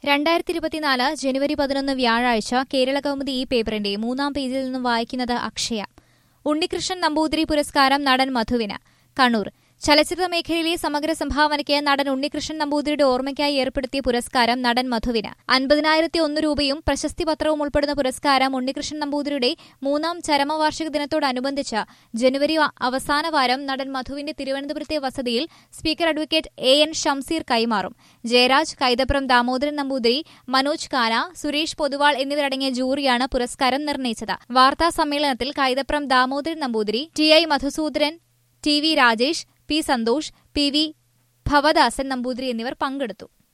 രണ്ടായിരത്തി ഇരുപത്തിനാല് ജനുവരി പതിനൊന്ന് വ്യാഴാഴ്ച കേരള കൗമുദി ഈ പേപ്പറിന്റെ മൂന്നാം പേജിൽ നിന്നും വായിക്കുന്നത് അക്ഷയ ഉണ്ണികൃഷ്ണൻ നമ്പൂതിരി പുരസ്കാരം നടൻ മധുവിന് കണ്ണൂർ ചലച്ചിത്ര മേഖലയിലെ സമഗ്ര സംഭാവനയ്ക്ക് നടൻ ഉണ്ണികൃഷ്ണൻ നമ്പൂതിരിയുടെ ഓർമ്മയ്ക്കായി ഏർപ്പെടുത്തിയ പുരസ്കാരം നടൻ മധുവിന് അൻപതിനായിരത്തി ഒന്ന് രൂപയും പ്രശസ്തി പത്രവും ഉൾപ്പെടുന്ന പുരസ്കാരം ഉണ്ണികൃഷ്ണൻ നമ്പൂതിരിയുടെ മൂന്നാം ചരമവാർഷിക ദിനത്തോടനുബന്ധിച്ച് ജനുവരി അവസാന വാരം നടൻ മധുവിന്റെ തിരുവനന്തപുരത്തെ വസതിയിൽ speaker advocate A N Shamseer കൈമാറും ജയരാജ് കൈതപ്രം ദാമോദരൻ നമ്പൂതിരി മനോജ് കാന സുരേഷ് പൊതുവാൾ എന്നിവരടങ്ങിയ ജൂറിയാണ് പുരസ്കാരം നിർണയിച്ചത് വാർത്താ സമ്മേളനത്തിൽ Kaithapram Damodaran Namboothiri T I Madhusudaran T V Rajesh P Santhosh P V Bhavadasan Namboothiri എന്നിവർ പങ്കെടുത്തു